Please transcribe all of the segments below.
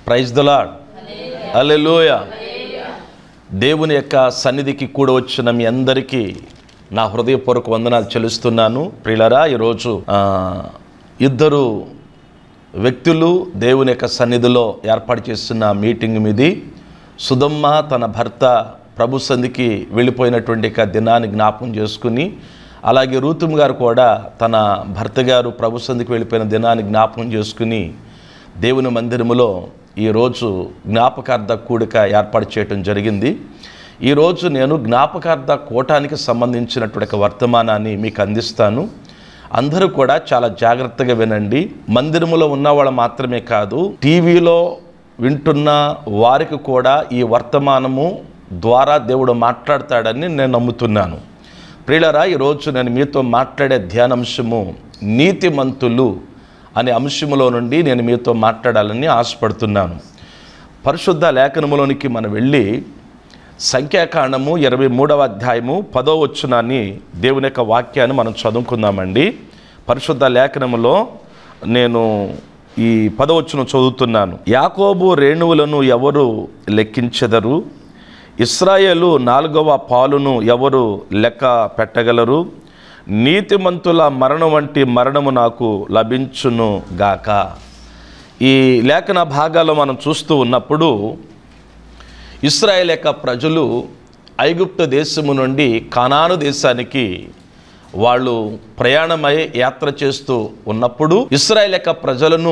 Praise the lord alleluia దేవుని యొక్క సన్నిధికి కూడా వచ్చిన మీ అందరికీ నా హృదయపూర్వక వందనాలు చెల్లిస్తున్నాను ప్రియులరా ఈరోజు ఆ, ఇద్దరు వ్యక్తులు దేవుని యొక్క సన్నిధిలో ఏర్పాటు చేస్తున్న మీటింగ్ మీది సుధమ్మ తన భర్త ప్రభు సంధికి వెళ్ళిపోయినటువంటి యొక్క దినాన్ని జ్ఞాపకం చేసుకుని అలాగే రూతుమ్ గారు కూడా తన భర్త గారు ప్రభు సంధికి వెళ్ళిపోయిన దినాన్ని జ్ఞాపకం చేసుకుని దేవుని మందిరములో ఈరోజు జ్ఞాపకార్థ కూడిక ఏర్పాటు చేయటం జరిగింది ఈరోజు నేను జ్ఞాపకార్థ కూటానికి సంబంధించినటువంటి ఒక వర్తమానాన్ని మీకు అందిస్తాను అందరూ కూడా చాలా జాగ్రత్తగా వినండి మందిరములో ఉన్న వాళ్ళు మాత్రమే కాదు టీవీలో వింటున్న వారికి కూడా ఈ వర్తమానము ద్వారా దేవుడు మాట్లాడతాడని నేను నమ్ముతున్నాను ప్రియులరా ఈరోజు నేను మీతో మాట్లాడే ధ్యానాంశము నీతిమంతులు అనే అంశములో నుండి నేను మీతో మాట్లాడాలని ఆశపడుతున్నాను పరిశుద్ధ లేఖనములోనికి మనం వెళ్ళి సంఖ్యాకాండము ఇరవై మూడవ అధ్యాయము పదో వచ్చునాన్ని దేవుని యొక్క వాక్యాన్ని మనం చదువుకుందామండి పరిశుద్ధ లేఖనములో నేను ఈ పదవచ్చును చదువుతున్నాను యాకోబు రేణువులను ఎవరు లెక్కించెదరు ఇస్రాయేలు నాలుగవ పాలును ఎవరు లెక్క పెట్టగలరు నీతిమంతుల మరణం వంటి మరణము నాకు లభించును గాక ఈ లేఖన భాగాల్లో మనం చూస్తూ ఉన్నప్పుడు ఇస్రాయేల్ యొక్క ప్రజలు ఐగుప్తు దేశము నుండి కానాను దేశానికి వాళ్ళు ప్రయాణమై యాత్ర చేస్తూ ఉన్నప్పుడు ఇస్రాయేల్ యొక్క ప్రజలను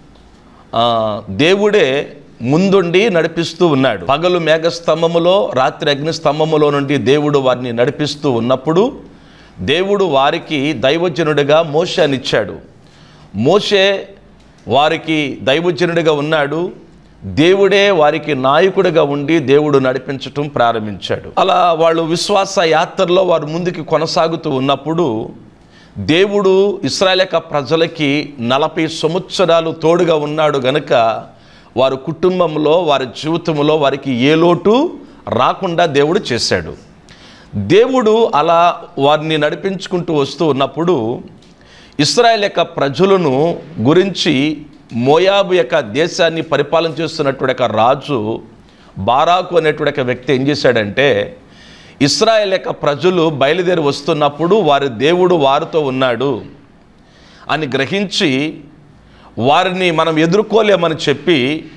ఆ, దేవుడే ముందుండి నడిపిస్తూ ఉన్నాడు పగలు మేఘ స్తంభములో రాత్రి అగ్ని స్తంభములో నుండి దేవుడు వారిని నడిపిస్తూ ఉన్నప్పుడు దేవుడు వారికి దైవజనుడిగా మోషానిచ్చాడు మోషే వారికి దైవజనుడిగా ఉన్నాడు దేవుడే వారికి నాయకుడిగా ఉండి దేవుడు నడిపించటం ప్రారంభించాడు అలా వాళ్ళు విశ్వాస యాత్రలో వారు ముందుకు కొనసాగుతూ ఉన్నప్పుడు దేవుడు ఇస్రాయల్ యొక్క ప్రజలకి నలభై సంవత్సరాలు తోడుగా ఉన్నాడు గనుక వారి కుటుంబంలో వారి జీవితంలో వారికి ఏ లోటు రాకుండా దేవుడు చేశాడు దేవుడు అలా వారిని నడిపించుకుంటూ వస్తూ ఉన్నప్పుడు ఇస్రాయల్ యొక్క ప్రజలను గురించి మోయాబు యొక్క దేశాన్ని పరిపాలన చేస్తున్నటువంటి ఒక రాజు బారాకు అనేటువంటి ఒక వ్యక్తి ఏం చేశాడంటే ఇస్రాయల్ యొక్క ప్రజలు బయలుదేరి వస్తున్నప్పుడు వారి దేవుడు వారితో ఉన్నాడు అని గ్రహించి వారిని మనం ఎదుర్కోలేమని చెప్పి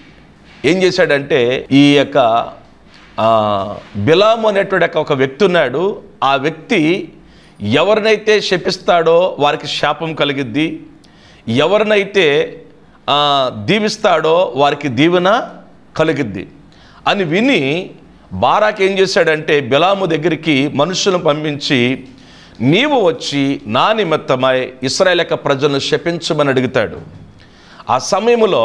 ఏం చేశాడంటే ఈ యొక్క ఆ, బిలాము అనేటువంటి ఒక- ఒక వ్యక్తి ఉన్నాడు ఆ వ్యక్తి ఎవరినైతే శపిస్తాడో వారికి శాపం కలిగిద్ది ఎవరినైతే ఆ, దీవిస్తాడో వారికి దీవెన కలిగిద్ది అని విని బారాక్ ఏం చేశాడంటే బిలాము దగ్గరికి మనుషులను పంపించి నీవు వచ్చి నా నిమిత్తమై ఇస్రాయేల్ యొక్క ప్రజలను శపించమని అడుగుతాడు ఆ సమయంలో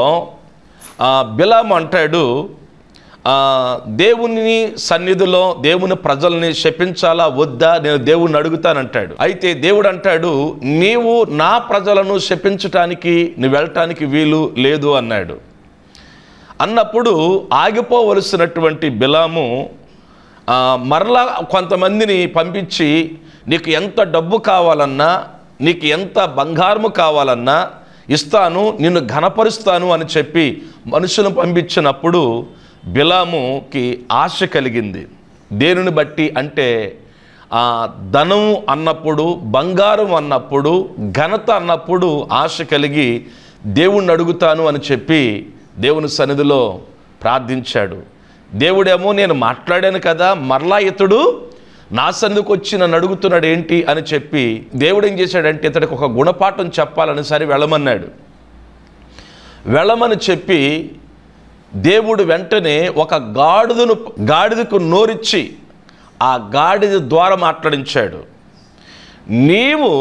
ఆ, బిలాము అంటాడు ఆ, దేవుని సన్నిధిలో దేవుని ప్రజల్ని శపించాలా వద్దా నేను దేవుణ్ణి అడుగుతానంటాడు అయితే దేవుడు అంటాడు నీవు నా ప్రజలను శపించటానికి నువ్వు వెళ్ళటానికి వీలు లేదు అన్నాడు అన్నప్పుడు ఆగిపోవలసినటువంటి బిలాము ఆ, మరలా కొంతమందిని పంపించి నీకు ఎంత డబ్బు కావాలన్నా నీకు ఎంత బంగారము కావాలన్నా ఇస్తాను నిన్ను ఘనపరుస్తాను అని చెప్పి మనుషులను పంపించినప్పుడు బిలాముకి ఆశ కలిగింది దేనిని బట్టి అంటే ఆ ధనం అన్నప్పుడు బంగారం అన్నప్పుడు ఘనత అన్నప్పుడు ఆశ కలిగి దేవుణ్ణి అడుగుతాను అని చెప్పి దేవుని సన్నిధిలో ప్రార్థించాడు దేవుడేమో నేను మాట్లాడాను కదా మరలా ఇతడు నా సన్నిధికి వచ్చి నన్ను అడుగుతున్నాడు ఏంటి అని చెప్పి దేవుడు ఏం చేశాడంటే ఇతడికి ఒక గుణపాఠం చెప్పాలని సరే వెళ్ళమన్నాడు వెళ్ళమని చెప్పి దేవుడు వెంటనే ఒక గాడిదను గాడిదకు నోరిచ్చి ఆ గాడిద ద్వారా మాట్లాడించాడు నీవు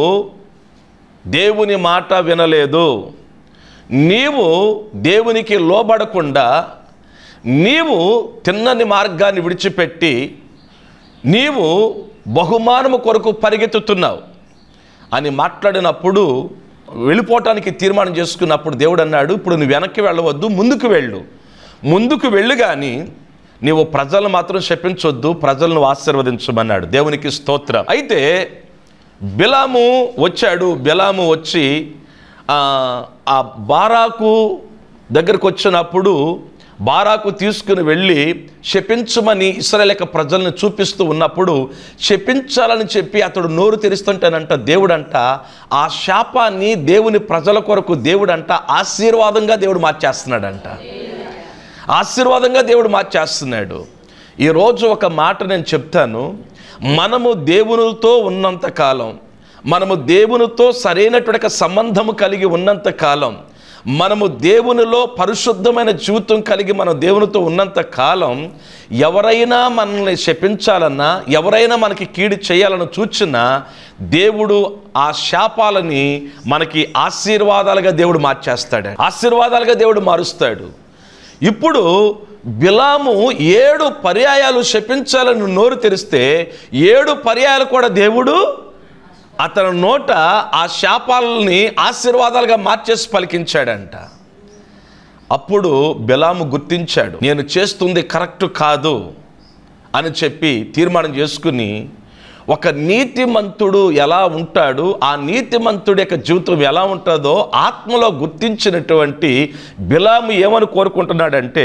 దేవుని మాట వినలేదు నీవు దేవునికి లోబడకుండా నీవు తిన్నని మార్గాన్ని విడిచిపెట్టి నీవు బహుమానము కొరకు పరిగెత్తుతున్నావు అని మాట్లాడినప్పుడు వెళ్ళిపోవటానికి తీర్మానం చేసుకున్నప్పుడు దేవుడు అన్నాడు ఇప్పుడు నువ్వు వెనక్కి వెళ్ళవద్దు ముందుకు వెళ్ళు ముందుకు వెళ్ళు కానీ నీవు ప్రజలను మాత్రం శపించొద్దు ప్రజలను ఆశీర్వదించమన్నాడు దేవునికి స్తోత్రం అయితే బిలాము వచ్చాడు బిలాము వచ్చి ఆ, ఆ బారాకు దగ్గరకు వచ్చినప్పుడు బారాకు తీసుకుని వెళ్ళి శపించమని ఇస్రాయేల్ ప్రజల్ని చూపిస్తూ ఉన్నప్పుడు శపించాలని చెప్పి అతడు నోరు తెరుస్తుంటానంట దేవుడంట ఆ శాపాన్ని దేవుని ప్రజల కొరకు దేవుడంట ఆశీర్వాదంగా దేవుడు మార్చేస్తున్నాడంట ఆశీర్వాదంగా దేవుడు మార్చేస్తున్నాడు ఈరోజు ఒక మాట నేను చెప్తాను మనము దేవునితో ఉన్నంత కాలం మనము దేవునితో సరైనటువంటి ఒక సంబంధము కలిగి ఉన్నంత కాలం మనము దేవునిలో పరిశుద్ధమైన జీవితం కలిగి మనం దేవునితో ఉన్నంత కాలం ఎవరైనా మనల్ని శపించాలన్నా ఎవరైనా మనకి కీడు చేయాలని చూచినా దేవుడు ఆ శాపాలని మనకి ఆశీర్వాదాలుగా దేవుడు మార్చేస్తాడు ఆశీర్వాదాలుగా దేవుడు మారుస్తాడు ఇప్పుడు బిలాము ఏడు పర్యాయాలు శపించాలని నోరు తెరిస్తే ఏడు పర్యాయాలు కూడా దేవుడు అతని నోట ఆ శాపాలని ఆశీర్వాదాలుగా మార్చేసి పలికించాడంట అప్పుడు బిలాము గుర్తించాడు నేను చేస్తుంది కరెక్ట్ కాదు అని చెప్పి తీర్మానం చేసుకుని ఒక నీతిమంతుడు ఎలా ఉంటాడు ఆ నీతిమంతుడి యొక్క జీవితం ఎలా ఉంటుందో ఆత్మలో గుర్తించినటువంటి బిలాము ఏమని కోరుకుంటున్నాడంటే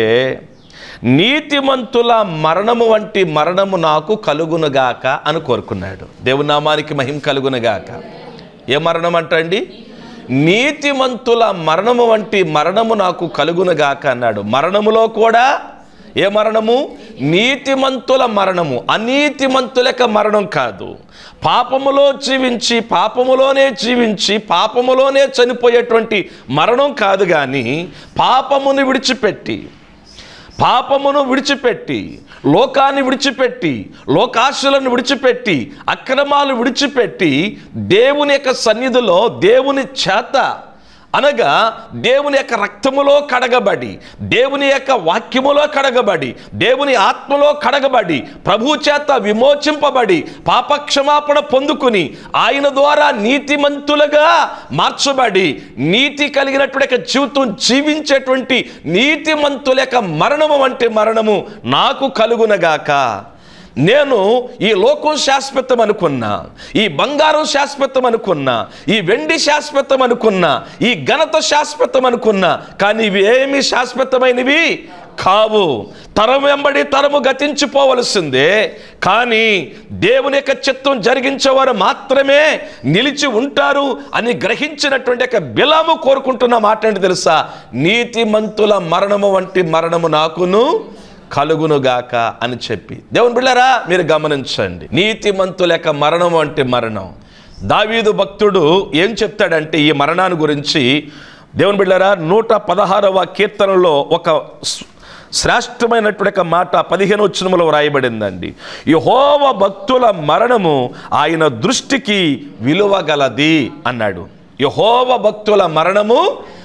నీతిమంతుల మరణము వంటి మరణము నాకు కలుగునుగాక అని కోరుకున్నాడు దేవునామానికి మహిమ కలుగునుగాక ఏ మరణం అంటండి నీతిమంతుల మరణము వంటి మరణము నాకు కలుగునుగాక అన్నాడు మరణములో కూడా ఏ మరణము నీతిమంతుల మరణము అనీతిమంతులక మరణం కాదు పాపములో జీవించి పాపములోనే జీవించి పాపములోనే చనిపోయేటువంటి మరణం కాదు కానీ పాపమును విడిచిపెట్టి పాపమును విడిచిపెట్టి లోకాన్ని విడిచిపెట్టి లోకాశలను విడిచిపెట్టి అక్రమాలు విడిచిపెట్టి దేవుని యొక్క సన్నిధిలో దేవుని చేత అనగా దేవుని యొక్క రక్తములో కడగబడి దేవుని యొక్క వాక్యములో కడగబడి దేవుని ఆత్మలో కడగబడి ప్రభు చేత విమోచింపబడి పాపక్షమాపణ పొందుకుని ఆయన ద్వారా నీతిమంతులుగా మార్చబడి నీతి కలిగినటువంటి యొక్క జీవితం జీవించేటువంటి నీతిమంతుల యొక్క మరణము వంటి మరణము నాకు కలుగునగాక నేను ఈ లోకం శాశ్వతం అనుకున్నా ఈ బంగారం శాశ్వతం అనుకున్నా ఈ వెండి శాశ్వతం అనుకున్నా ఈ ఘనత శాశ్వతం అనుకున్నా కానీ ఇవి ఏమి శాశ్వతమైనవి కావు తరం వెంబడి తరము గతించిపోవలసిందే కానీ దేవుని యొక్క చిత్తం జరిగించేవారు మాత్రమే నిలిచి ఉంటారు అని గ్రహించినటువంటి యొక్క బిలాము కోరుకుంటున్న మాట ఏంటి తెలుసా నీతిమంతుల మరణము వంటి మరణము నాకును కలుగునుగాక అని చెప్పి దేవుని బిళ్ళారా మీరు గమనించండి నీతిమంతుల యొక్క మరణం అంటే మరణం దావీదు భక్తుడు ఏం చెప్తాడంటే ఈ మరణాన్ని గురించి దేవుని బిళ్ళారా నూట పదహారవ కీర్తనలో ఒక స్- శ్రేష్టమైనటువంటి ఒక మాట పదిహేను వచ్చినములో వ్రాయబడిందండి యహోవ భక్తుల మరణము ఆయన దృష్టికి విలువగలది అన్నాడు యహోవ భక్తుల మరణము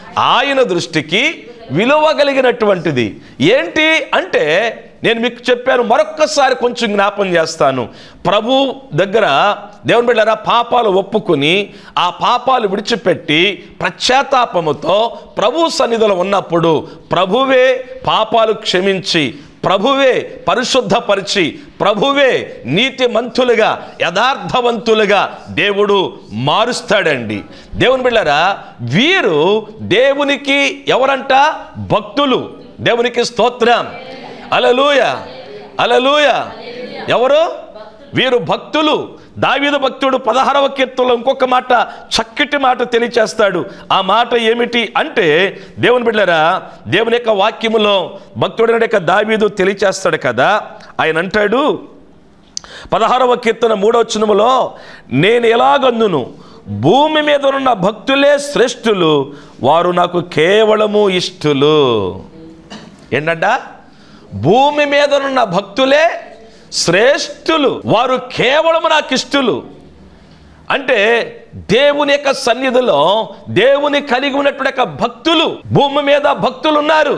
ఆయన దృష్టికి విలువ కలిగినటువంటిది ఏంటి అంటే నేను మీకు చెప్పాను మరొక్కసారి కొంచెం జ్ఞాపం చేస్తాను ప్రభు దగ్గర దేవుని బిడ్డారా పాపాలు ఒప్పుకుని ఆ పాపాలు విడిచిపెట్టి పశ్చాత్తాపముతో ప్రభు సన్నిధిలో ఉన్నప్పుడు ప్రభువే పాపాలు క్షమించి ప్రభువే పరిశుద్ధపరిచి ప్రభువే నీతిమంతులుగా యథార్థవంతులుగా దేవుడు మారుస్తాడండి దేవుని బిళ్ళరా వీరు దేవునికి ఎవరంట భక్తులు దేవునికి స్తోత్రం అలలుయ అలలుయ ఎవరు వీరు భక్తులు దావీదు భక్తుడు పదహారవ కీర్తనలో ఇంకొక మాట చక్కటి మాట తెలియచేస్తాడు ఆ మాట ఏమిటి అంటే దేవుని బిడ్డరా దేవుని యొక్క వాక్యములో భక్తుడు యొక్క దావీదు తెలియచేస్తాడు కదా ఆయన అంటాడు పదహారవ కీర్తన మూడవ చినములో నేను ఎలాగందును భూమి మీద ఉన్న భక్తులే శ్రేష్ఠులు వారు నాకు కేవలము ఇష్టులు ఏంటంట భూమి మీద ఉన్న భక్తులే శ్రేష్ఠులు వారు కేవలం నాకు ఇష్టలు అంటే దేవుని యొక్క సన్నిధిలో దేవుని కలిగి ఉన్నటువంటి యొక్క భక్తులు భూమి మీద భక్తులు ఉన్నారు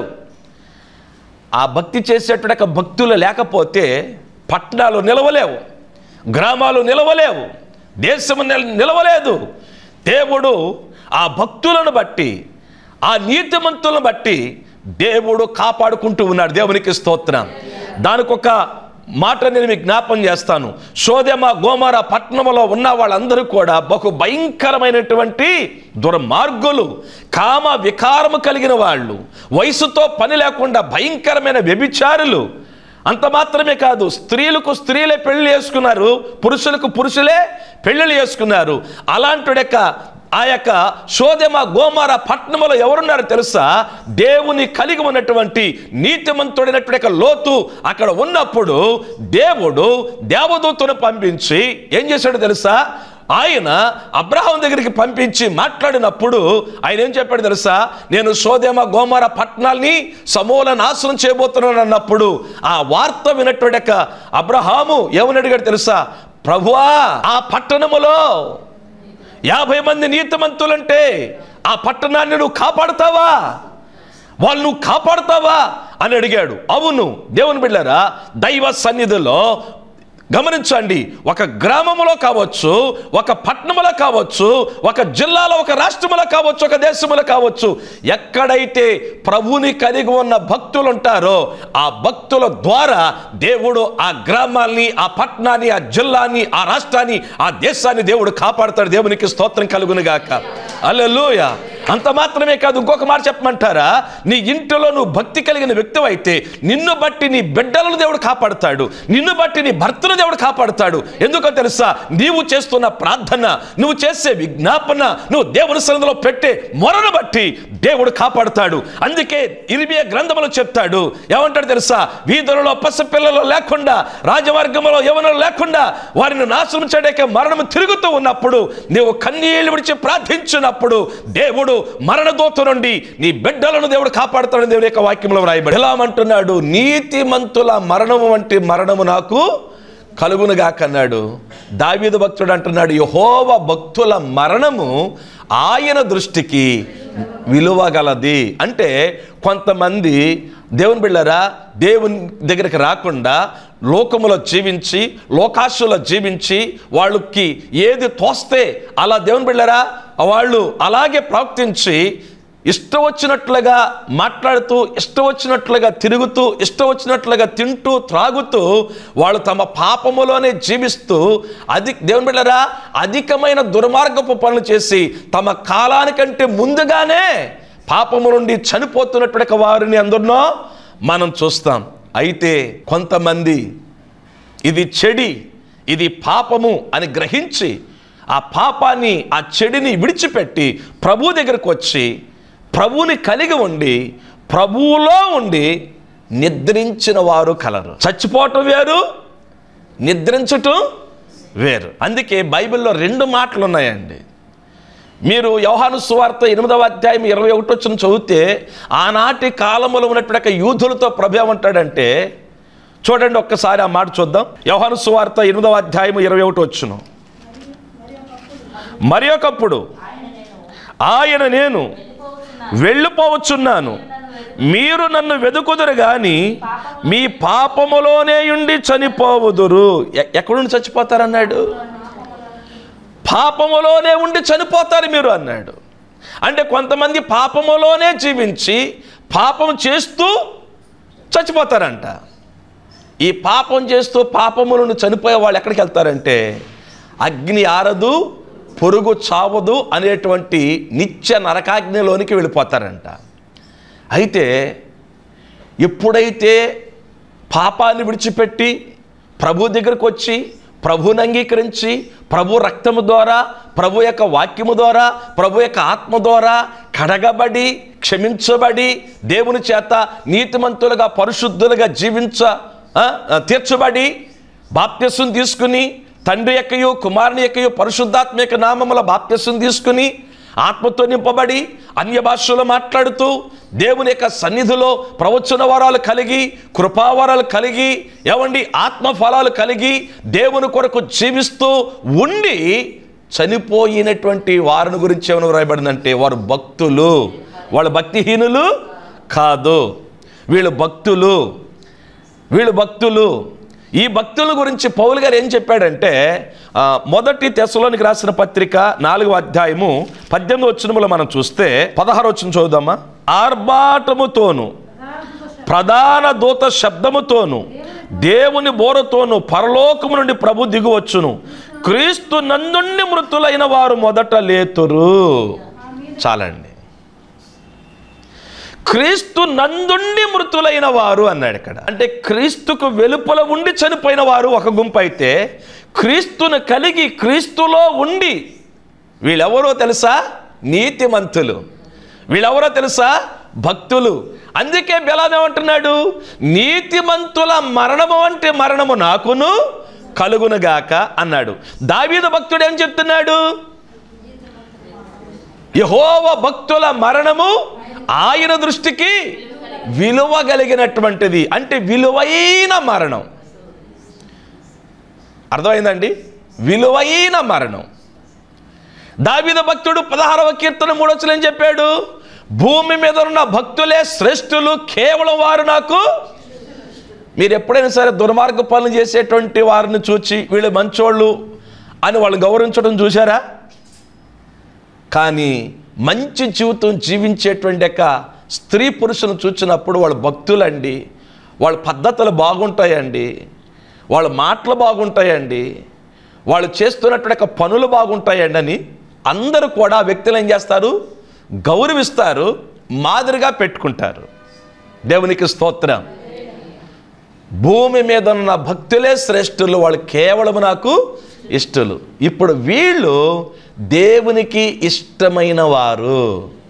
ఆ భక్తి చేసేటువంటి యొక్క భక్తులు లేకపోతే పట్టణాలు నిలవలేవు గ్రామాలు నిలవలేవు దేశము నిల- నిలవలేదు దేవుడు ఆ భక్తులను బట్టి ఆ నీతిమంతులను బట్టి దేవుడు కాపాడుకుంటూ ఉన్నాడు దేవునికి స్తోత్రం దానికి ఒక మాట నేను మీకు జ్ఞాపం చేస్తాను సోదెమ గోమర పట్టణంలో ఉన్న వాళ్ళందరూ కూడా బహు భయంకరమైనటువంటి దుర్మార్గులు కామ వికారము కలిగిన వాళ్ళు వయసుతో పని లేకుండా భయంకరమైన వ్యభిచారులు అంత మాత్రమే కాదు స్త్రీలకు స్త్రీలే పెళ్లి చేసుకున్నారు పురుషులకు పురుషులే పెళ్లిళ్ళు చేసుకున్నారు అలాంటి యొక్క ఆ యొక్క సోదెమ గోమార పట్టణంలో ఎవరున్నారో తెలుసా దేవుని కలిగి ఉన్నటువంటి నీతిమంతుడైనటువంటి యొక్క లోతు అక్కడ ఉన్నప్పుడు దేవుడు దేవదూతను పంపించి ఏం చేశాడో తెలుసా ఆయన అబ్రహాం దగ్గరికి పంపించి మాట్లాడినప్పుడు ఆయన ఏం చెప్పాడు తెలుసా నేను సోదేమ గోమర పట్టణాల్ని సమూల నాశనం చేయబోతున్నాను అన్నప్పుడు ఆ వార్త విన్నటువంటి యొక్క అబ్రహాము ఏమని అడిగాడు తెలుసా ప్రభువా ఆ పట్టణములో యాభై మంది నీతిమంతులంటే ఆ పట్టణాన్ని నువ్వు కాపాడుతావా వాళ్ళు నువ్వు కాపాడుతావా అని అడిగాడు అవును దేవుని బిళ్ళారా దైవ సన్నిధిలో గమనించండి ఒక గ్రామములో కావచ్చు ఒక పట్టణములో కావచ్చు ఒక జిల్లాలో ఒక రాష్ట్రములో కావచ్చు ఒక దేశములో కావచ్చు ఎక్కడైతే ప్రభుని కలిగి ఉన్న భక్తులు ఉంటారో ఆ భక్తుల ద్వారా దేవుడు ఆ గ్రామాల్ని ఆ పట్టణాన్ని ఆ జిల్లాని ఆ రాష్ట్రాన్ని ఆ దేశాన్ని దేవుడు కాపాడుతాడు దేవునికి స్తోత్రం కలుగునుగాక అల్లెలూయ అంత మాత్రమే కాదు ఇంకొక మాట చెప్పమంటారా నీ ఇంటిలో నువ్వు భక్తి కలిగిన వ్యక్తి అయితే నిన్ను బట్టి నీ బిడ్డలను దేవుడు కాపాడుతాడు నిన్ను బట్టి నీ భర్తను దేవుడు కాపాడుతాడు ఎందుకో తెలుసా నీవు చేస్తున్న ప్రార్థన నువ్వు చేసే విజ్ఞాపన నువ్వు దేవుని సన్నిధిలో పెట్టే మొరను బట్టి దేవుడు కాపాడుతాడు అందుకే ఇరిమియ గ్రంథములో చెప్తాడు ఏమంటాడు తెలుసా వీధులలో పసిపిల్లలు లేకుండా రాజవర్గంలో యవనలు లేకుండా వారిని నాశనం చేయడానికి మరణం తిరుగుతూ ఉన్నప్పుడు నీవు కన్నీళ్లు విడిచి ప్రార్థించినప్పుడు దేవుడు మరణదూత నుండి నీ బిడ్డలను దేవుడు కాపాడుతాడని దేవుడి యొక్క వాక్యంలో వ్రాయబడి ఎలా అంటున్నాడు నీతిమంతుల మరణము వంటి మరణము నాకు కలుగునుగాకన్నాడు దావీదు భక్తుడు అంటున్నాడు యహోవ భక్తుల మరణము ఆయన దృష్టికి విలువ గలది అంటే కొంతమంది దేవుని బిళ్ళరా దేవుని దగ్గరికి రాకుండా లోకములో జీవించి లోకాశులో జీవించి వాళ్ళకి ఏది తోస్తే అలా దేవుని బిళ్ళరా వాళ్ళు అలాగే ప్రవర్తించి ఇష్టం వచ్చినట్లుగా మాట్లాడుతూ ఇష్టం వచ్చినట్లుగా తిరుగుతూ ఇష్టం వచ్చినట్లుగా తింటూ త్రాగుతూ వాళ్ళు తమ పాపములోనే జీవిస్తూ అది దేవుని బిళ్ళరా అధికమైన దుర్మార్గపు పనులు చేసి తమ కాలానికంటే ముందుగానే పాపము నుండి చనిపోతున్నటువంటి వారిని అందరినో మనం చూస్తాం అయితే కొంతమంది ఇది చెడి ఇది పాపము అని గ్రహించి ఆ పాపాన్ని ఆ చెడిని విడిచిపెట్టి ప్రభు దగ్గరకు వచ్చి ప్రభువుని కలిగి ఉండి ప్రభువులో ఉండి నిద్రించిన వారు కలరు చచ్చిపోవటం వేరు నిద్రించటం వేరు అందుకే బైబిల్లో రెండు మాటలు ఉన్నాయండి మీరు యోహాను సువార్త ఎనిమిదవ అధ్యాయం ఇరవై ఒకటి వచ్చిన చదివితే ఆనాటి కాలంలో ఉన్నటువంటి యూదులతో ప్రభు ఏమంటాడంటే చూడండి ఒక్కసారి ఆ మాట చూద్దాం యోహాను సువార్త ఎనిమిదవ అధ్యాయం ఇరవై ఒకటి వచ్చును మరి ఒకప్పుడు ఆయన నేను వెళ్ళిపోవచ్చున్నాను మీరు నన్ను వెదుకుదురు గాని మీ పాపములోనే ఉండి చనిపోవుదురు ఎ- ఎక్కడుండి చచ్చిపోతారన్నాడు పాపములోనే ఉండి చనిపోతారు మీరు అన్నాడు అంటే కొంతమంది పాపములోనే జీవించి పాపం చేస్తూ చచ్చిపోతారంట ఈ పాపం చేస్తూ పాపము నుండి చనిపోయే వాళ్ళు ఎక్కడికి వెళ్తారంటే అగ్ని ఆరదు పొరుగు చావదు అనేటువంటి నిత్య నరకాగ్నిలోనికి వెళ్ళిపోతారంట అయితే ఎప్పుడైతే పాపాన్ని విడిచిపెట్టి ప్రభు దగ్గరకు వచ్చి ప్రభుని అంగీకరించి ప్రభు రక్తము ద్వారా ప్రభు యొక్క వాక్యము ద్వారా ప్రభు యొక్క ఆత్మ ద్వారా కడగబడి క్షమించబడి దేవుని చేత నీతిమంతులుగా పరిశుద్ధులుగా జీవించ ఆ, ఆ, తీర్చబడి బాప్త్యసం తీసుకుని తండ్రి యొక్కయు కుమారుని యొక్కయు పరిశుద్ధాత్మ యొక్క నామముల బాప్త్యసం తీసుకుని ఆత్మతో నింపబడి అన్య భాషలో మాట్లాడుతూ దేవుని యొక్క సన్నిధిలో ప్రవచన వరాలు కలిగి కృపావరాలు కలిగి ఏమండి ఆత్మ ఫలాలు కలిగి దేవుని కొరకు జీవిస్తూ ఉండి చనిపోయినటువంటి వారిని గురించి ఏమైనా వ్రాయబడిందంటే వారు భక్తులు వాళ్ళు భక్తిహీనులు కాదు వీళ్ళు భక్తులు వీళ్ళు భక్తులు ఈ భక్తుల గురించి పౌలు గారు ఏం చెప్పాడంటే ఆ, మొదటి తెశలోనికి రాసిన పత్రిక నాలుగవ అధ్యాయము పద్దెనిమిది వచ్చినములో మనం చూస్తే పదహారు వచ్చిన చూద్దామా ఆర్భాటముతోను ప్రధాన దూత శబ్దముతోను దేవుని బోరతోను పరలోకము నుండి ప్రభు దిగువచ్చును క్రీస్తు నందుండి మృతులైన వారు మొదట లేతురు చాలండి క్రీస్తు నందుండి మృతులైన వారు అన్నాడు ఇక్కడ అంటే క్రీస్తుకు వెలుపల ఉండి చనిపోయిన వారు ఒక గుంపు అయితే క్రీస్తును కలిగి క్రీస్తులో ఉండి వీళ్ళెవరో తెలుసా నీతిమంతులు వీళ్ళెవరో తెలుసా భక్తులు అందుకే బెలామేమంటున్నాడు నీతిమంతుల మరణము అంటే మరణము నాకును కలుగునుగాక అన్నాడు దావీదు భక్తుడు ఏం చెప్తున్నాడు యహోవ భక్తుల మరణము ఆయన దృష్టికి విలువ కలిగినటువంటిది అంటే విలువైన మరణం అర్థమైందండి విలువైన మరణం దావిద భక్తుడు పదహారవ కీర్తన మూడొచ్చులు ఏం చెప్పాడు భూమి మీద ఉన్న భక్తులే శ్రేష్ఠులు కేవలం వారు నాకు మీరు ఎప్పుడైనా సరే దుర్మార్గ పనులు చేసేటువంటి వారిని చూచి వీళ్ళు మంచోళ్ళు అని వాళ్ళు గౌరవించడం చూసారా కానీ మంచి జీవితం జీవించేటువంటి యొక్క స్త్రీ పురుషులను చూసినప్పుడు వాళ్ళ భక్తులండి వాళ్ళ పద్ధతులు బాగుంటాయండి వాళ్ళ మాటలు బాగుంటాయండి వాళ్ళు చేస్తున్నటువంటి యొక్క పనులు బాగుంటాయండి అని అందరూ కూడా ఆ వ్యక్తులు ఏం చేస్తారు గౌరవిస్తారు మాదిరిగా పెట్టుకుంటారు దేవునికి స్తోత్రం భూమి మీద ఉన్న భక్తులే శ్రేష్ఠులు వాళ్ళు కేవలం నాకు ఇష్టలు ఇప్పుడు వీళ్ళు దేవునికి ఇష్టమైన వారు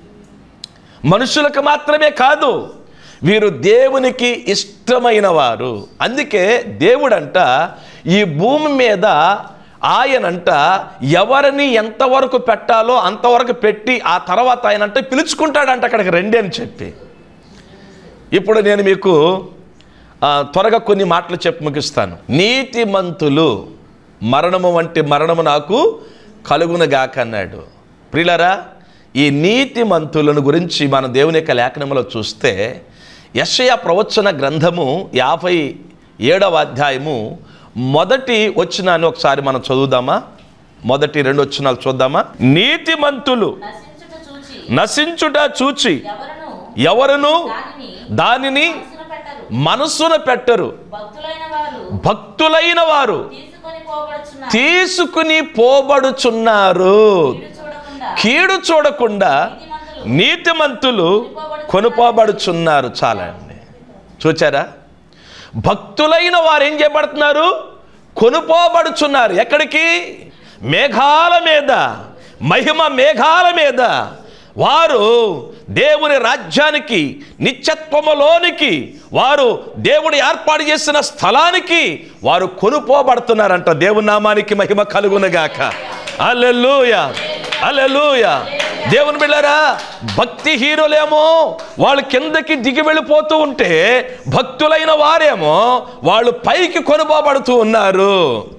మనుషులకు మాత్రమే కాదు వీరు దేవునికి ఇష్టమైన వారు అందుకే దేవుడంట ఈ భూమి మీద ఆయనంట ఎవరిని ఎంతవరకు పెట్టాలో అంతవరకు పెట్టి ఆ తర్వాత ఆయనంట పిలుచుకుంటాడంట అక్కడికి రండి అని చెప్పి ఇప్పుడు నేను మీకు ఆ, త్వరగా కొన్ని మాటలు చెప్పి ముగిస్తాను నీతిమంతులు మరణము వంటి మరణము నాకు కలుగునగాక అన్నాడు ప్రిలరా ఈ నీతిమంతులను గురించి మన దేవుని యొక్క లేఖనంలో చూస్తే యషయ ప్రవచన గ్రంథము యాభై ఏడవ అధ్యాయము మొదటి వచ్చినాన్ని ఒకసారి మనం చదువుదామా మొదటి రెండు వచ్చినాలు చూద్దామా నీతిమంతులు నశించుట చూచి నశించుట చూచి ఎవరును ఎవరును దానిని దానిని మనసున పెట్టరు మనసున పెట్టరు భక్తులైన వారు భక్తులైన వారు తీసుకొని పోబడుచున్న తీసుకుని పోబడుచున్నారు కీడు చూడకుండా కీడు చూడకుండా నీతిమంతులు నీతిమంతులు కొనుపోబడుచున్నారు చాలండి చూచారా భక్తులైన వారు ఏం చేయబడుతున్నారు కొనుపోబడుచున్నారు ఎక్కడికి మేఘాల మీద మహిమ మేఘాల మీద వారు దేవుని రాజ్యానికి నిత్యత్వములోనికి వారు దేవుడు ఏర్పాటు చేసిన స్థలానికి వారు కొనుపోబడుతున్నారంట దేవుని నామానికి మహిమ కలుగునగాక అల్లెలూయ అల్లెలూయ దేవుని బిళ్ళారా భక్తిహీనులేమో వాళ్ళు కిందకి దిగి వెళ్ళిపోతూ ఉంటే భక్తులైన వారేమో వాళ్ళు పైకి కొనుపోబడుతూ ఉన్నారు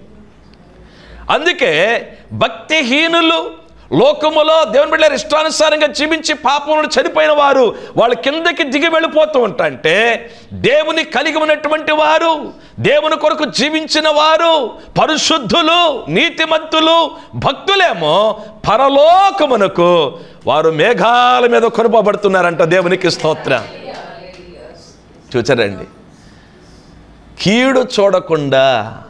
అందుకే భక్తిహీనులు లోకములో దేవుని బిడ్డల ఇష్టానుసారంగా జీవించి పాపములు చనిపోయిన వారు వాళ్ళ కిందకి దిగి వెళ్ళిపోతూ ఉంటాంటే దేవుని కలిగి ఉన్నటువంటి వారు దేవుని కొరకు జీవించిన వారు పరిశుద్ధులు నీతిమంతులు భక్తులేమో పరలోకమునకు వారు మేఘాల మీద కొనుపబడుతున్నారంట దేవునికి స్తోత్రం చూచారండి కీడు చూడకుండా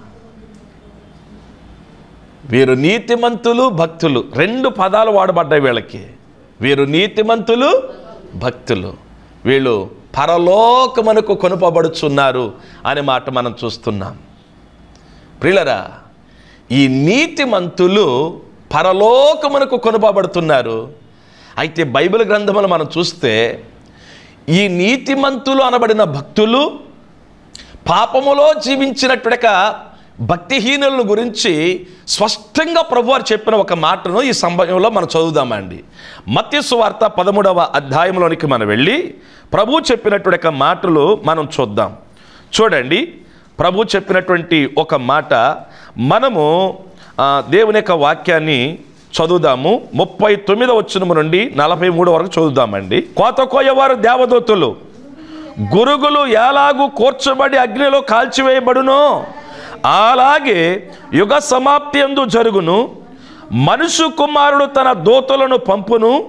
వీరు నీతిమంతులు భక్తులు రెండు పదాలు వాడబడ్డాయి వీళ్ళకి వీరు నీతిమంతులు భక్తులు వీళ్ళు పరలోకమునకు కొనుపబడుచున్నారు అనే మాట మనం చూస్తున్నాం ప్రియులరా ఈ నీతిమంతులు పరలోకమునకు కొనుపబడుతున్నారు అయితే బైబిల్ గ్రంథములు మనం చూస్తే ఈ నీతిమంతులు అనబడిన భక్తులు పాపములో జీవించినట్టుడక భక్తిహీనులను గురించి స్పష్టంగా ప్రభువారు చెప్పిన ఒక మాటను ఈ సమయంలో మనం చదువుదామండి మత్స్సు వార్త పదమూడవ అధ్యాయంలోనికి మనం వెళ్ళి ప్రభు చెప్పినటువంటి మాటలు మనం చూద్దాం చూడండి ప్రభు చెప్పినటువంటి ఒక మాట మనము ఆ, దేవుని యొక్క వాక్యాన్ని చదువుదాము ముప్పై తొమ్మిదవ వచ్చిన నుండి నలభై మూడు వరకు చదువుదామండి కోత కోయవారు దేవదూతులు గురుగులు ఎలాగూ కూర్చబడి అగ్నిలో కాల్చివేయబడునో అలాగే యుగ సమాప్తి ఎందు జరుగును మనుషు కుమారుడు తన దూతలను పంపును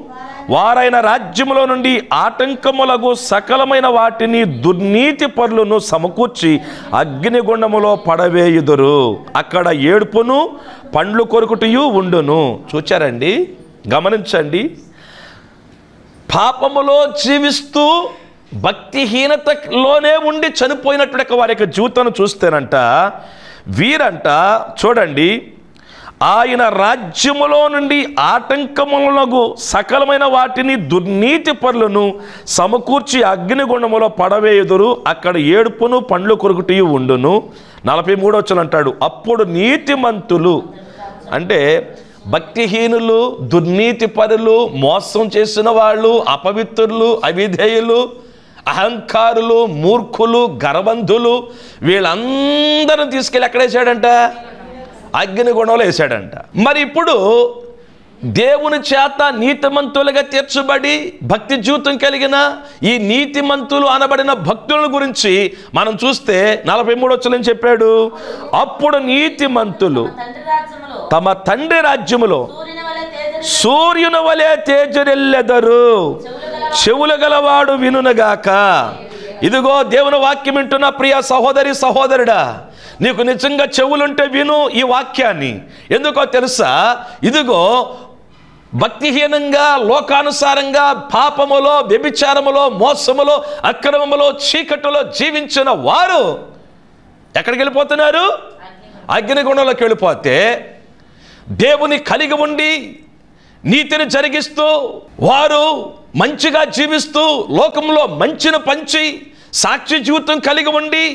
వారైన రాజ్యములో నుండి ఆటంకములకు సకలమైన వాటిని దుర్నీతి పరులను సమకూర్చి అగ్నిగుండములో పడవేయుదురు అక్కడ ఏడుపును పండ్లు కొరుకుటయు ఉండును చూచారండి గమనించండి పాపములో జీవిస్తూ భక్తిహీనతలోనే ఉండి చనిపోయినటువంటి వారి యొక్క జీవితాన్ని చూస్తేనంట వీరంట చూడండి ఆయన రాజ్యములో నుండి ఆటంకములకు సకలమైన వాటిని దుర్నీతి పరులను సమకూర్చి అగ్నిగుండములో పడవేయుదురు అక్కడ ఏడుపును పండ్లు కొరుకుటి ఉండును నలభై మూడవచనం అంటాడు అప్పుడు నీతిమంతులు అంటే భక్తిహీనులు దుర్నీతి పరులు మోసం చేసిన వాళ్ళు అపవిత్రులు అవిధేయులు అహంకారులు మూర్ఖులు గర్వంధులు వీళ్ళందరూ తీసుకెళ్ళి ఎక్కడేసాడంట అగ్ని గుణంలో వేసాడంట మరి ఇప్పుడు దేవుని చేత నీతిమంతులుగా తీర్చబడి భక్తి జీవితం కలిగిన ఈ నీతిమంతులు అనబడిన భక్తుల గురించి మనం చూస్తే నలభై మూడు వచ్చలని చెప్పాడు అప్పుడు నీతిమంతులు తండ్రి రాజ్యములో తమ తండ్రి రాజ్యములో సూర్యుని వలె తేజరి సూర్యుని వలె తేజరెల్లెదరు చెవులు గలవాడు వినునగాక ఇదిగో దేవుని వాక్యం వింటున్న ప్రియ సహోదరి సహోదరుడా నీకు నిజంగా చెవులుంటే విను ఈ వాక్యాన్ని ఎందుకో తెలుసా ఇదిగో భక్తిహీనంగా లోకానుసారంగా పాపములో వ్యభిచారములో మోసములో అక్రమములో చీకటిలో జీవించిన వారు ఎక్కడికి వెళ్ళిపోతున్నారు అగ్నిగుణంలోకి వెళ్ళిపోతే దేవుని కలిగి ఉండి నీతిని జరిగిస్తూ వారు మంచిగా జీవిస్తూ లోకంలో మంచిని పంచి సాక్షి జీవితం కలిగి ఉండి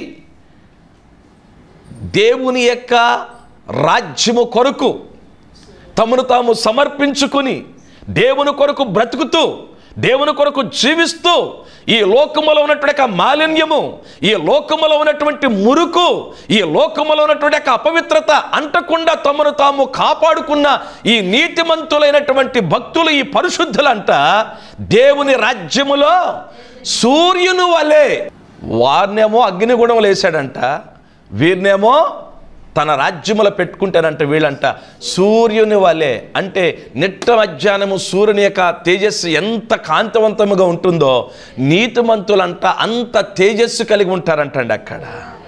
దేవుని యొక్క రాజ్యము కొరకు తమను తాము సమర్పించుకుని దేవుని కొరకు బ్రతుకుతూ దేవుని కొరకు జీవిస్తూ ఈ లోకములో ఉన్నటువంటి యొక్క మాలిన్యము ఈ లోకములో ఉన్నటువంటి మురుకు ఈ లోకములో ఉన్నటువంటి యొక్క అపవిత్రత అంటకుండా తమను తాము కాపాడుకున్న ఈ నీతిమంతులైనటువంటి భక్తులు ఈ పరిశుద్ధులంట దేవుని రాజ్యములో సూర్యుని వలె వారినేమో అగ్నిగుణములు వేశాడంట వీరినేమో తన రాజ్యములో పెట్టుకుంటానంట వీళ్ళంట సూర్యుని వలె అంటే నిట్ట మధ్యాహ్నము సూర్యుని యొక్క తేజస్సు ఎంత కాంతివంతముగా ఉంటుందో నీతిమంతులంట అంత తేజస్సు కలిగి ఉంటారంటండి అక్కడ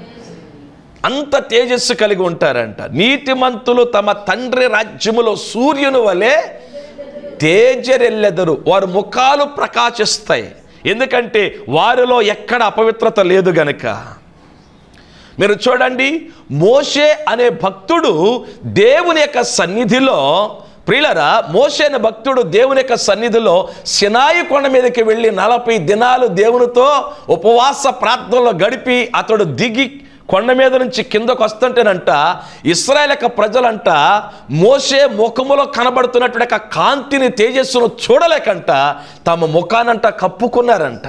అంత తేజస్సు కలిగి ఉంటారంట నీతిమంతులు తమ తండ్రి రాజ్యములో సూర్యుని వలె తేజరెల్లెదరు వారి ముఖాలు ప్రకాశిస్తాయి ఎందుకంటే వారిలో ఎక్కడ అపవిత్రత లేదు గనుక మీరు చూడండి మోషే అనే భక్తుడు దేవుని యొక్క సన్నిధిలో ప్రియులరా మోషే అనే భక్తుడు దేవుని యొక్క సన్నిధిలో సినాయి కొండ మీదకి వెళ్ళి నలభై దినాలు దేవునితో ఉపవాస ప్రార్థనలో గడిపి అతడు దిగి కొండ మీద నుంచి కిందకు వస్తుంటేనంట ఇస్రాయల్ యొక్క ప్రజలంట మోసే ముఖములో కనబడుతున్నటువంటి యొక్క కాంతిని తేజస్సును చూడలేకంట తమ ముఖానంట కప్పుకున్నారంట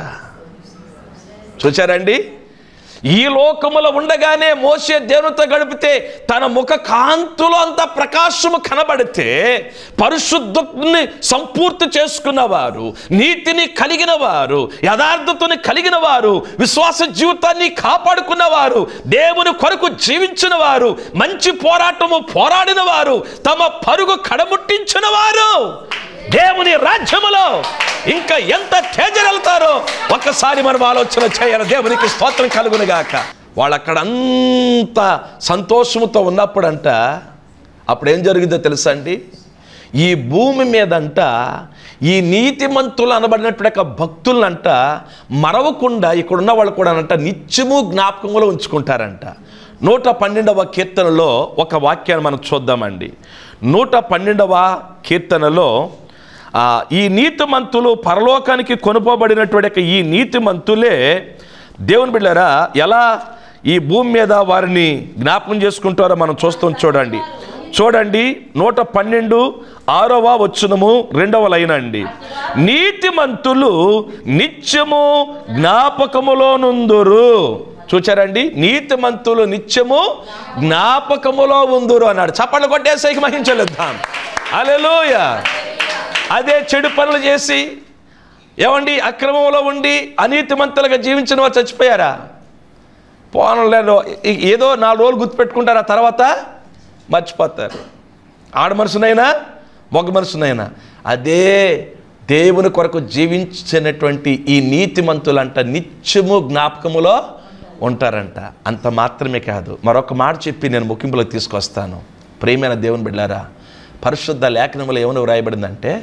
చూచారండి ఈ లోకములో ఉండగానే మోసే దేవునితో గడిపితే తన ముఖ కాంతులో అంత ప్రకాశము కనబడితే పరిశుద్ధని సంపూర్తి చేసుకున్నవారు నీతిని కలిగిన వారు యథార్థతని కలిగిన వారు విశ్వాస జీవితాన్ని కాపాడుకున్నవారు దేవుని కొరకు జీవించిన వారు మంచి పోరాటము పోరాడిన వారు తమ పరుగు కడముట్టించిన వారు దేవుని రాజ్యములో ఇంకా ఎంత తేజరెళ్తారో ఒక్కసారి మనం ఆలోచన చేయాలి దేవునికి స్తోత్రం కలుగునుగాక వాళ్ళు అక్కడ అంత సంతోషముతో ఉన్నప్పుడంట అప్పుడు ఏం జరిగిందో తెలుసా అండి ఈ భూమి మీదంట ఈ నీతిమంతులు అనబడినటువంటి యొక్క భక్తులనంట మరవకుండా ఇక్కడున్న వాళ్ళు కూడా అంట నిత్యము జ్ఞాపకంలో ఉంచుకుంటారంట నూట పన్నెండవ కీర్తనలో ఒక వాక్యాన్ని మనం చూద్దామండి నూట పన్నెండవ కీర్తనలో ఆ, ఈ నీతిమంతులు పరలోకానికి కొనుపోబడినటువంటి యొక్క ఈ నీతిమంతులే దేవుని బిళ్ళారా ఎలా ఈ భూమి మీద వారిని జ్ఞాపకం చేసుకుంటారో మనం చూస్తాం చూడండి చూడండి నూట పన్నెండు ఆరవ వచ్చునము రెండవ లైన్ అండి నీతిమంతులు నిత్యము జ్ఞాపకములో నుందురు చూచారండి నీతిమంతులు నిత్యము జ్ఞాపకములో ఉందురు అన్నాడు చప్పట్లు కొట్టేసేకి మహించలేద్దాం అలెలోయ అదే చెడు పనులు చేసి ఏమండి అక్రమంలో ఉండి అనీతిమంతులుగా జీవించిన వారు చచ్చిపోయారా పోనలేదు ఏదో నాలుగు రోజులు గుర్తుపెట్టుకుంటారు ఆ తర్వాత మర్చిపోతారు ఆడ మనుషునైనా మగ మనుషునైనా అదే దేవుని కొరకు జీవించినటువంటి ఈ నీతిమంతులంట నిత్యము జ్ఞాపకములో ఉంటారంట అంత మాత్రమే కాదు మరొక మాట చెప్పి నేను ముగింపులోకి తీసుకొస్తాను ప్రేమైన దేవుని బిడ్డారా పరిశుద్ధ లేఖనములో ఏమని వ్రాయబడిందంటే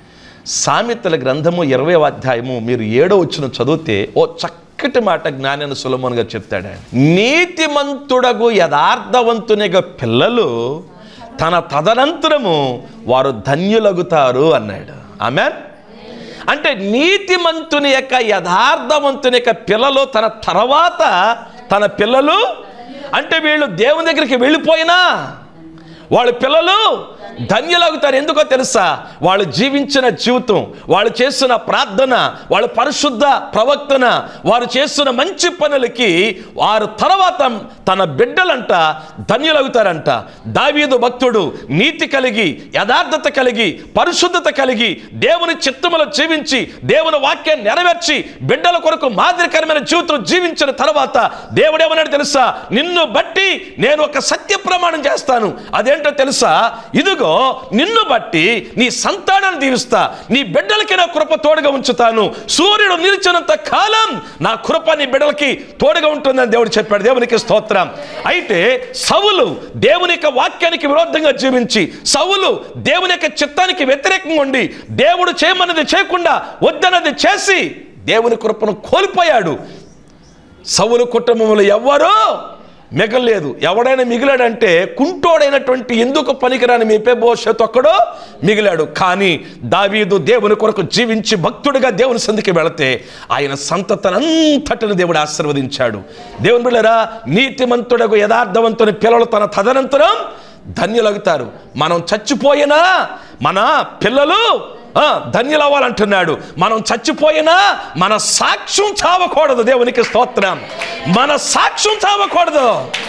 సామెతల గ్రంథము ఇరవై అధ్యాయము మీరు ఏడో వచ్చిన చదివితే ఓ చక్కటి మాట జ్ఞానాన్ని సులభంగా చెప్తాడు ఆయన. నీతిమంతుడగు యథార్థవంతునిగా పిల్లలు తన తదనంతరము వారు ధన్యులగుతారు అన్నాడు ఆమె అంటే నీతిమంతుని యొక్క యథార్థవంతుని యొక్క పిల్లలు తన తర్వాత తన పిల్లలు అంటే వీళ్ళు దేవుని దగ్గరికి వెళ్ళిపోయినా వాళ్ళ పిల్లలు ధన్యులవుతారు ఎందుకో తెలుసా వాళ్ళు జీవించిన జీవితం వాళ్ళు చేస్తున్న ప్రార్థన వాళ్ళ పరిశుద్ధ ప్రవక్తన వారు చేస్తున్న మంచి పనులకి వారు తర్వాత తన బిడ్డలంట ధన్యులవుతారంట దావీదు భక్తుడు నీతి కలిగి యథార్థత కలిగి పరిశుద్ధత కలిగి దేవుని చిత్తములో జీవించి దేవుని వాక్యాన్ని నెరవేర్చి బిడ్డల కొరకు మాదిరికరమైన జీవితం జీవించిన తర్వాత దేవుడేమన్నాడు తెలుసా నిన్ను బట్టి నేను ఒక సత్య ప్రమాణం చేస్తాను అదేంటో తెలుసా ఇదిగో నిన్ను బట్టి నీ సంతానాన్ని దీవిస్తా నీ బిడ్డలకి నా కృప తోడుగా ఉంచుతాను సూర్యుడు నిలిచినంత కాలం నా కృప నీ బిడ్డలకి తోడుగా ఉంటుందని దేవుడు చెప్పాడు దేవునికి స్తోత్రం అయితే సవులు దేవుని యొక్క వాక్యానికి విరోధంగా జీవించి సవులు దేవుని యొక్క చిత్తానికి వ్యతిరేకంగా ఉండి దేవుడు చేయమన్నది చేయకుండా వద్దన్నది చేసి దేవుని కృపను కోల్పోయాడు సవులు కుటుంబంలో ఎవ్వరూ మిగలలేదు ఎవడైనా మిగిలాడంటే కుంటోడైనటువంటి ఎందుకు పనికిరాని మీపే భవిష్యత్తు ఒక్కడో మిగిలాడు కానీ దావీదు దేవుని కొరకు జీవించి భక్తుడిగా దేవుని సంధికి వెళితే ఆయన సంతతనంతటిని దేవుడు ఆశీర్వదించాడు దేవుని బిళ్ళరా నీతిమంతుడకు యథార్థవంతుని పిల్లలు తన తదనంతరం ధన్యులగుతారు మనం చచ్చిపోయినా మన పిల్లలు ఆ, ధన్యులవ్వాలంటున్నాడు మనం చచ్చిపోయినా మన సాక్ష్యం చావకూడదు దేవునికి స్తోత్రం మన సాక్ష్యం చావకూడదు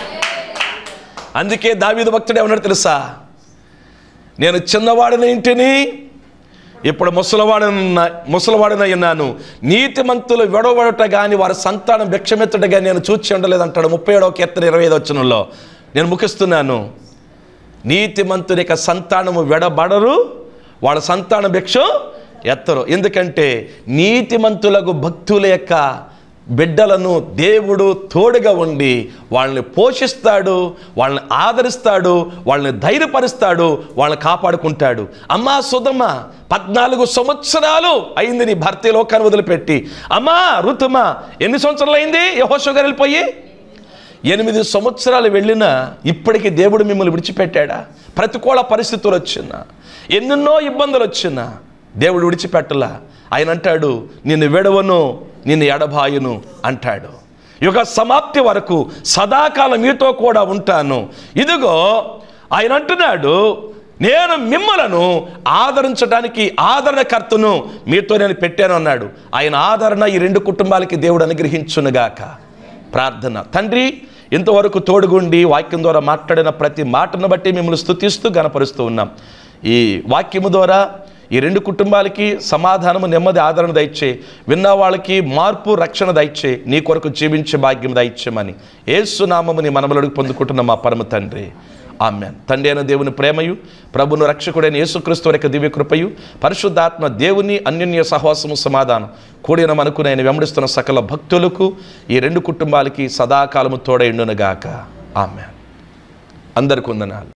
అందుకే దావీదు భక్తుడు ఏమన్నాడు తెలుసా నేను చిన్నవాడిని ఇంటిని ఇప్పుడు ముసలివాడన ముసలివాడనై ఉన్నాను నీతిమంతులు విడవడట కానీ వారి సంతానం భిక్షమెత్తుట కానీ నేను చూచి ఉండలేదంటాడు ముప్పై ఏడవ కీర్తన ఇరవై ఐదు వచ్చినలో నేను ముగిస్తున్నాను నీతిమంతుని యొక్క సంతానము విడబడరు వాళ్ళ సంతాన భిక్ష ఎత్తరు ఎందుకంటే నీతిమంతులకు భక్తుల యొక్క బిడ్డలను దేవుడు తోడుగా ఉండి వాళ్ళని పోషిస్తాడు వాళ్ళని ఆదరిస్తాడు వాళ్ళని ధైర్యపరుస్తాడు వాళ్ళని కాపాడుకుంటాడు అమ్మా సుధమ్మ పద్నాలుగు సంవత్సరాలు అయింది నీ భర్త ఈ లోకాన్ని వదిలిపెట్టి అమ్మా ఋతుమా ఎన్ని సంవత్సరాలు అయింది యహోషు గారు వెళ్ళిపోయి ఎనిమిది సంవత్సరాలు వెళ్ళినా ఇప్పటికీ దేవుడు మిమ్మల్ని విడిచిపెట్టాడా ప్రతికూల పరిస్థితులు వచ్చినా ఎన్నెన్నో ఇబ్బందులు వచ్చినా దేవుడు విడిచిపెట్టలా ఆయన అంటాడు నిన్ను విడవను నిన్ను ఎడబాయును అంటాడు యుగ సమాప్తి వరకు సదాకాలం మీతో కూడా ఉంటాను ఇదిగో ఆయన అంటున్నాడు నేను మిమ్మలను ఆదరించడానికి ఆదరణకర్తను మీతో నేను పెట్టాను అన్నాడు ఆయన ఆదరణ ఈ రెండు కుటుంబాలకి దేవుడు అనుగ్రహించునుగాక ప్రార్థన తండ్రి ఇంతవరకు తోడుగుండి వాక్యం ద్వారా మాట్లాడిన ప్రతి మాటను బట్టి మిమ్మల్ని స్తుతిస్తూ గనపరుస్తూ ఉన్నాం ఈ వాక్యము ద్వారా ఈ రెండు కుటుంబాలకి సమాధానము నెమ్మది ఆదరణ దయచే విన్న వాళ్ళకి మార్పు రక్షణ దయచే నీ కొరకు జీవించే భాగ్యం దయచేయమని ఏసునామము నీ మనమలడు పొందుకుంటున్న మా పరమ తండ్రి ఆమెన్ తండ్రి అయిన దేవుని ప్రేమయు ప్రభును రక్షకుడైన యేసుక్రీస్తు యొక్క దివ్య కృపయు పరిశుద్ధాత్మ దేవుని అన్యోన్య సహవాసము సమాధానం కూడిన మనకు నేను వెంబడిస్తున్న సకల భక్తులకు ఈ రెండు కుటుంబాలకి సదాకాలము తోడైండునుగాక ఆమెన్ అందరికి వందనాలు